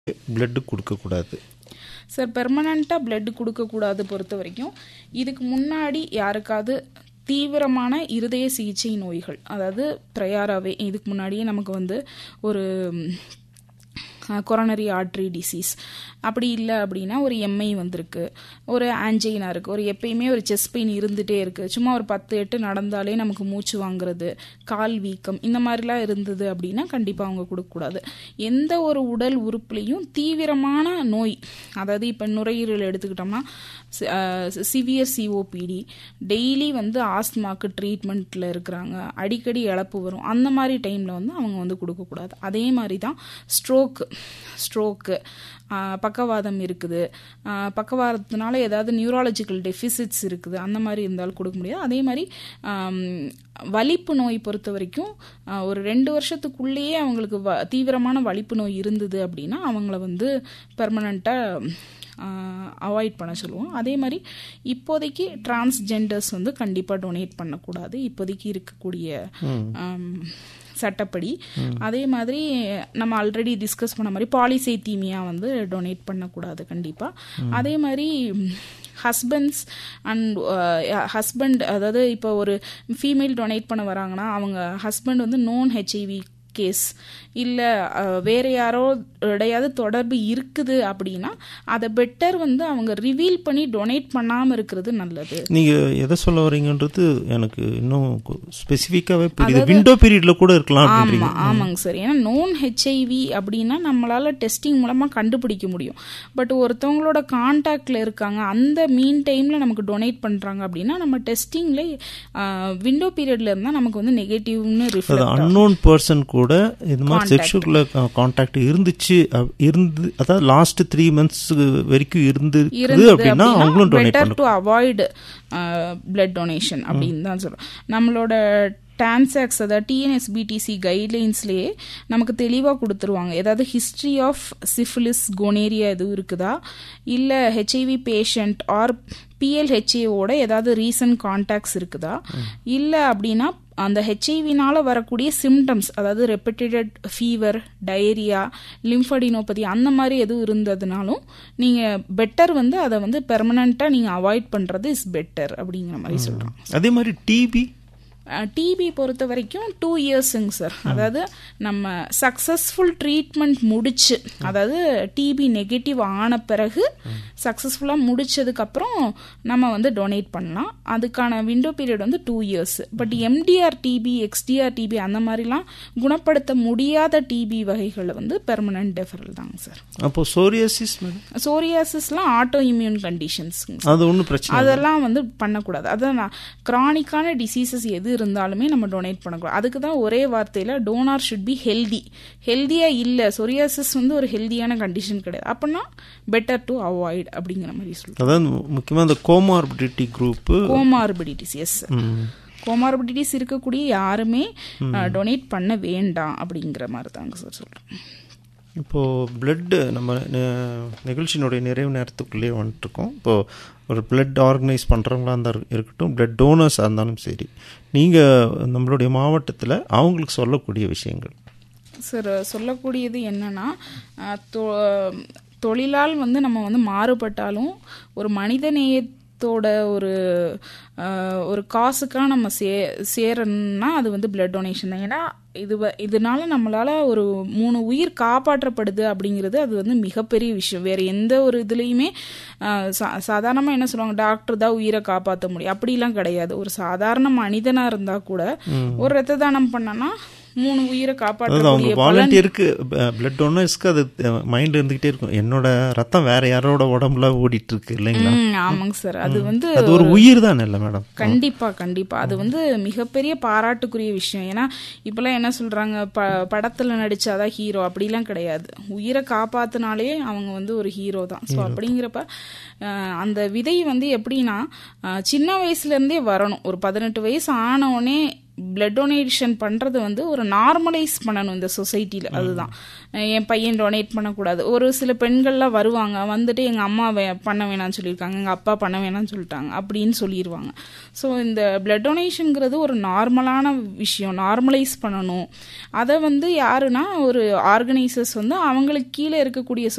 blood கொடுக்கக்கூடாது sir பெர்மனண்ட்டாக blood கொடுக்கக்கூடாது பொறுத்த வரைக்கும் இதுக்கு முன்னாடி யாருக்காவது தீவிரமான இருதய சிகிச்சை நோய்கள் அதாவது ப்ரையாராகவே இதுக்கு முன்னாடியே நமக்கு வந்து ஒரு கொரோனரி ஆர்ட்ரி டிசீஸ் அப்படி இல்லை அப்படின்னா ஒரு எம்ஐ வந்திருக்கு ஒரு ஆன்ஜைனா இருக்குது ஒரு எப்பயுமே ஒரு செஸ்ட் பெயின் இருந்துகிட்டே இருக்குது சும்மா ஒரு பத்து எட்டு நடந்தாலே நமக்கு மூச்சு வாங்குறது கால் வீக்கம் இந்த மாதிரிலாம் இருந்தது அப்படின்னா கண்டிப்பாக அவங்க கொடுக்கக்கூடாது எந்த ஒரு உடல் உறுப்புலையும் தீவிரமான நோய் அதாவது இப்போ நுரையீரல் எடுத்துக்கிட்டோம்னா சிவியர் சிஓபிடி டெய்லி வந்து ஆஸ்துமாக்கு ட்ரீட்மெண்ட்டில் இருக்கிறாங்க அடிக்கடி இழப்பு வரும் அந்த மாதிரி டைமில் வந்து அவங்க வந்து கொடுக்கக்கூடாது அதே மாதிரி தான் ஸ்ட்ரோக்கு ஸ்ட்ரோக்கு பக்கவாதம் இருக்குது பக்கவாதத்தினால ஏதாவது நியூராலஜிக்கல் டெஃபிசிட்ஸ் இருக்குது அந்த மாதிரி இருந்தாலும் கொடுக்க முடியாது அதே மாதிரி வலிப்பு நோய் பொறுத்த வரைக்கும் ஒரு ரெண்டு வருஷத்துக்குள்ளேயே அவங்களுக்கு வ தீவிரமான வலிப்பு நோய் இருந்தது அப்படின்னா அவங்கள வந்து பெர்மனண்ட்டாக அவாய்ட் பண்ண சொல்லுவோம் அதே மாதிரி இப்போதைக்கு டிரான்ஸ்ஜெண்டர்ஸ் வந்து கண்டிப்பாக டொனேட் பண்ணக்கூடாது இப்போதைக்கு இருக்கக்கூடிய சட்டப்படி அதே மாதிரி நம்ம ஆல்ரெடி டிஸ்கஸ் பண்ண மாதிரி பாலிசைத்தீமியா வந்து டொனேட் பண்ணக்கூடாது கண்டிப்பாக அதே மாதிரி ஹஸ்பண்ட்ஸ் அண்ட் ஹஸ்பண்ட் அதாவது இப்போ ஒரு ஃபீமேல் டொனேட் பண்ண வராங்கன்னா அவங்க ஹஸ்பண்ட் வந்து நோன் ஹெச்ஐவி கேஸ் இல்லை வேற யாரோ இடையாவது தொடர்பு இருக்குது அப்படின்னா அதை பெட்டர் வந்து அவங்க ரிவீல் பண்ணி டொனேட் பண்ணாமல் இருக்கிறது நல்லது நீங்கள் எதை சொல்ல வரீங்கன்றது எனக்கு இன்னும் ஸ்பெசிஃபிக்காகவே புரியுது விண்டோ பீரியட்ல கூட இருக்கலாம் ஆமாம் ஆமாங்க சார் ஏன்னா நோன் ஹெச்ஐவி அப்படின்னா நம்மளால டெஸ்டிங் மூலமாக கண்டுபிடிக்க முடியும் பட் ஒருத்தவங்களோட கான்டாக்டில் இருக்காங்க அந்த மீன் டைமில் நமக்கு டொனேட் பண்ணுறாங்க அப்படின்னா நம்ம டெஸ்டிங்கில் விண்டோ பீரியட்ல இருந்தால் நமக்கு வந்து நெகட்டிவ்னு ரிஃப்ளெக்ட் அன்னோன் பர்சன் கூட இது மாதிரி செக்ஷுவல் கான்டாக்ட் இருந்துச்சு இருந்து அதாவது லாஸ்ட் த்ரீ மந்த்ஸ் வரைக்கும் இருந்து அப்படின்னா அவங்களும் டொனேட் பண்ணலாம் டு அவாய்ட் பிளட் டொனேஷன் அப்படின்னு தான் சொல்றோம் நம்மளோட டான்சாக்ஸ் அதாவது டிஎன்எஸ்பிடிசி கைட்லைன்ஸ்லேயே நமக்கு தெளிவாக கொடுத்துருவாங்க ஏதாவது ஹிஸ்ட்ரி ஆஃப் சிஃபிலிஸ் கோனேரியா எதுவும் இருக்குதா இல்லை ஹெச்ஐவி பேஷண்ட் ஆர் பிஎல்ஹெச்ஏவோட ஏதாவது ரீசன்ட் கான்டாக்ட்ஸ் இருக்குதா இல்லை அப்படின்னா அந்த ஹெச்ஐவினால வரக்கூடிய சிம்டம்ஸ் அதாவது ரெப்படேட்டட் ஃபீவர் டயரியா லிம்ஃபடினோபதி அந்த மாதிரி எதுவும் இருந்ததுனாலும் நீங்கள் பெட்டர் வந்து அதை வந்து பெர்மனண்ட்டாக நீங்கள் அவாய்ட் பண்ணுறது இஸ் பெட்டர் அப்படிங்கிற மாதிரி சொல்கிறோம் அதே மாதிரி டிபி டிபி பொறுத்த வரைக்கும் டூ இயர்ஸுங்க சார் அதாவது நம்ம சக்ஸஸ்ஃபுல் ட்ரீட்மெண்ட் முடிச்சு அதாவது டிபி நெகட்டிவ் ஆன பிறகு சக்ஸஸ்ஃபுல்லாக முடிச்சதுக்கப்புறம் நம்ம வந்து டொனேட் பண்ணலாம் அதுக்கான விண்டோ பீரியட் வந்து two years but MDR TB XDR TB அந்த மாதிரிலாம் குணப்படுத்த முடியாத டிபி வகைகளில் வந்து பெர்மனன்ட் டெஃபரல் தாங்க சார் அப்போ சோரியாசிஸ் சோரியாசிஸ்லாம் ஆட்டோ இம்யூன் கண்டிஷன்ஸ் அது ஒன்றும் பிரச்சனை அதெல்லாம் வந்து பண்ணக்கூடாது அதான் கிரானிக்கான டிசீசஸ் எது இருந்தாலுமே நம்ம டொனேட் பண்ணக்கூடாது அதுக்கு தான் ஒரே வார்த்தையில் டோனார் ஷுட் பி ஹெல்தி ஹெல்தியாக இல்லை சொரியாசிஸ் வந்து ஒரு ஹெல்தியான கண்டிஷன் கிடையாது அப்படின்னா பெட்டர் டு அவாய்ட் அப்படிங்கிற மாதிரி சொல்லுவோம் அதாவது முக்கியமாக அந்த comorbidity group comorbidities yes comorbidities இருக்கக்கூடிய யாருமே டொனேட் பண்ண வேண்டாம் அப்படிங்கிற மாதிரி தாங்க சார் சொல்கிறேன் இப்போது பிளட்டு நம்ம நிகழ்ச்சியினுடைய நிறைவு நேரத்துக்குள்ளேயே வந்துட்டுருக்கோம் இப்போது ஒரு பிளட் ஆர்கனைஸ் பண்ணுறவங்களா இருந்தால் இருக்கட்டும் பிளட் டோனர்ஸாக இருந்தாலும் சரி நீங்கள் நம்மளுடைய மாவட்டத்தில் அவங்களுக்கு சொல்லக்கூடிய விஷயங்கள் சார் சொல்லக்கூடியது என்னன்னா தொழிலால் வந்து நம்ம வந்து மாறுபட்டாலும் ஒரு மனித நேயத்தோட ஒரு ஒரு காசுக்காக நம்ம சே சேரணும்னா அது வந்து பிளட் டொனேஷன் தான் ஏன்னா இது இதனால நம்மளால ஒரு மூணு உயிர் காப்பாற்றப்படுது அப்படிங்கிறது அது வந்து மிகப்பெரிய விஷயம் வேற எந்த ஒரு இதுலேயுமே சாதாரணமாக என்ன சொல்லுவாங்க டாக்டர் தான் உயிரை காப்பாற்ற முடியும் அப்படிலாம் கிடையாது ஒரு சாதாரண மனிதனாக இருந்தால் கூட ஒரு ரத்த தானம் பண்ணனா மூணு உயிரை காப்பாற்றக்கூடிய வாலண்டியருக்கு பிளட் டொனர்ஸ்க்கு அது மைண்ட் இருந்துகிட்டே இருக்கும் என்னோட ரத்தம் வேற யாரோட உடம்புல ஓடிட்டு இருக்கு இல்லைங்களா ஆமாங்க சார் அது வந்து அது ஒரு உயிர் தான் இல்ல மேடம் கண்டிப்பா கண்டிப்பா அது வந்து மிகப்பெரிய பாராட்டுக்குரிய விஷயம் ஏன்னா இப்பெல்லாம் என்ன சொல்றாங்க ப படத்துல நடிச்சாதான் ஹீரோ அப்படிலாம் கிடையாது உயிரை காப்பாத்தினாலே அவங்க வந்து ஒரு ஹீரோ தான் ஸோ அப்படிங்கிறப்ப அந்த விதை வந்து எப்படின்னா சின்ன வயசுல இருந்தே வரணும் ஒரு பதினெட்டு வயசு ஆனவுடனே பிளட் டொனேஷன் பண்ணுறது வந்து ஒரு நார்மலைஸ் பண்ணணும் இந்த சொசைட்டியில் அதுதான் என் பையன் டொனேட் பண்ணக்கூடாது ஒரு சில பெண்கள்லாம் வருவாங்க வந்துட்டு எங்கள் அம்மா பண்ண வேணாம்னு சொல்லியிருக்காங்க எங்கள் அப்பா பண்ண வேணாம்னு சொல்லிட்டாங்க அப்படின்னு சொல்லிடுவாங்க ஸோ இந்த பிளட் டொனேஷனுங்கிறது ஒரு நார்மலான விஷயம் நார்மலைஸ் பண்ணணும் அதை வந்து யாருன்னா ஒரு ஆர்கனைசர்ஸ் வந்து அவங்களுக்கு கீழே இருக்கக்கூடிய